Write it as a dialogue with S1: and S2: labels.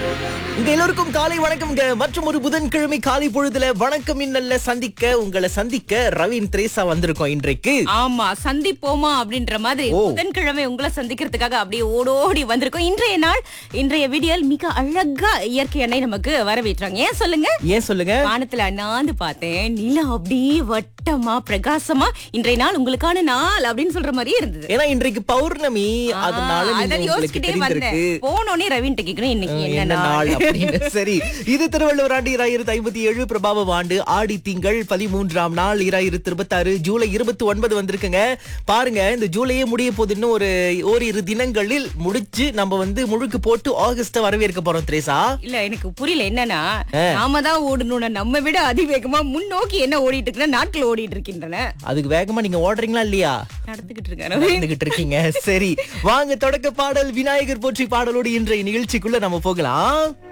S1: உங்க எல்லோருக்கும் காலை வணக்கம்ங்க மற்றும் ஒரு புதன்கிழமை காலை பொழுதுல வணக்கம் இன்னல்ல சந்திக்க உங்களை சந்திக்க ரவீன் திரேசா வந்திருக்கோம் இன்றைக்கு
S2: ஆமா சந்திப்போமா அப்படின்ற மாதிரி
S1: ஓ.
S2: புதன்கிழமை உங்களை சந்திக்கிறதுக்காக அப்படியே ஓடோடி வந்திருக்கோம் இன்றைய நாள் இன்றைய விடியல் மிக அழகா இயற்கை எண்ணெய் நமக்கு வரவேற்றாங்க ஏன் சொல்லுங்க
S1: ஏன் சொல்லுங்க
S2: வானத்துல அண்ணாந்து பார்த்தேன் நிலா அப்படியே வட்டமா பிரகாசமா இன்றைய நாள் உங்களுக்கான நாள் அப்படின்னு சொல்ற மாதிரியே இருந்தது
S1: ஏன்னா இன்றைக்கு பௌர்ணமி அதனால
S2: ஆ,
S1: நீங்க
S2: அதான்
S1: உங்களுக்கு
S2: யோசிச்சுக்கிட்டே வந்தேன்
S1: தெரிந்திருக்கு
S2: போனோடனே ரவின்ட்டு கேக்குறேன் இன்னைக்கு
S1: என்ன
S2: என்ன
S1: நாள்
S2: நாள்
S1: அப்படின்னு சரி இது திருவள்ளுவர் ஆண்டு இராயிரத்தி ஐம்பத்தி ஏழு பிரபாவ ஆண்டு ஆடி திங்கள் பதிமூன்றாம் நாள் இராயிரத்தி இருபத்தாறு ஜூலை இருபத்தி ஒன்பது வந்திருக்குங்க பாருங்க இந்த ஜூலையே முடிய போகுது இன்னும் ஒரு ஓரிரு தினங்களில் முடிச்சு நம்ம வந்து முழுக்கு போட்டு ஆகஸ்ட வரவேற்க போறோம் திரேசா
S2: இல்ல எனக்கு புரியல என்னன்னா நாம தான் ஓடணும் நம்ம விட அதிவேகமா முன்னோக்கி என்ன ஓடிட்டு இருக்குன்னா நாட்கள் ஓடிட்டு இருக்கின்றன
S1: அதுக்கு வேகமா நீங்க ஓடுறீங்களா இல்லையா
S2: நடந்துகிட்டு இருக்காரு
S1: நடந்துகிட்டு இருக்கீங்க சரி வாங்க தொடக்க பாடல் விநாயகர் போற்றி பாடலோடு இன்றைய நிகழ்ச்சிக்குள்ள நம்ம போகலாம்